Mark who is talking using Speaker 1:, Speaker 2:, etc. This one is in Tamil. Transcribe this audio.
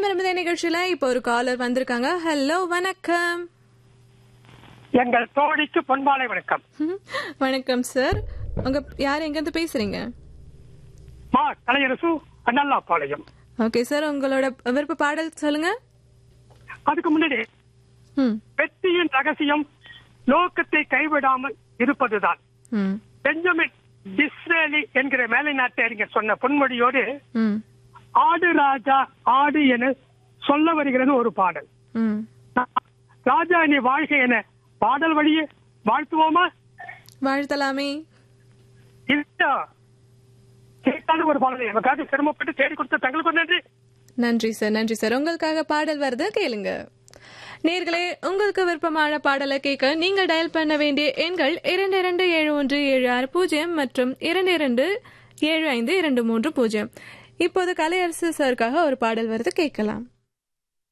Speaker 1: மனம் இருந்தே நிகழ்ச்சியில இப்போ ஒரு காலர் வந்திருக்காங்க ஹலோ வணக்கம்
Speaker 2: எங்கள் தோழிக்கு பொன்மாலை வணக்கம்
Speaker 1: ம், வணக்கம் சார் உங்க யார் எங்க இருந்து பேசுறீங்க
Speaker 2: மா கலையரசு அண்ணல்லாப்பாளையம்
Speaker 1: ஓகே சார் உங்களோட விருப்ப பாடல் சொல்லுங்க
Speaker 2: அதுக்கு முன்னாடி
Speaker 1: ம்
Speaker 2: வெற்றியின் ரகசியம் நோக்கத்தை கைவிடாமல் இருப்பதுதான்
Speaker 1: ம்
Speaker 2: பெஞ்சமின் டிஸ்ரேலி என்கிற மேலை நாட்டு அறிஞர் சொன்ன பொன்மொழியோடு
Speaker 1: ம்
Speaker 2: ஆடு ராஜா ஆடு என சொல்ல வருகிறது ஒரு பாடல்
Speaker 1: ம்
Speaker 2: ராஜா நீ வாழ்க என பாடல் வழியே வாழ்த்துவோமா
Speaker 1: வாழ்த்தலாமே
Speaker 2: இது கேட்டாலும் ஒரு பாடல் எனக்காக சிரமப்பட்டு தேடி கொடுத்த தங்களுக்கு ஒரு நன்றி
Speaker 1: நன்றி சார் நன்றி சார் உங்களுக்காக பாடல் வருது கேளுங்க நேர்களே உங்களுக்கு விருப்பமான பாடலை கேட்க நீங்கள் டயல் பண்ண வேண்டிய எண்கள் இரண்டு இரண்டு ஏழு ஒன்று ஏழு ஆறு பூஜ்ஜியம் மற்றும் இரண்டு இரண்டு ஏழு ஐந்து இரண்டு மூன்று பூஜ்ஜியம் இப்போது கலையரசு சாருக்காக ஒரு பாடல் வருது கேட்கலாம்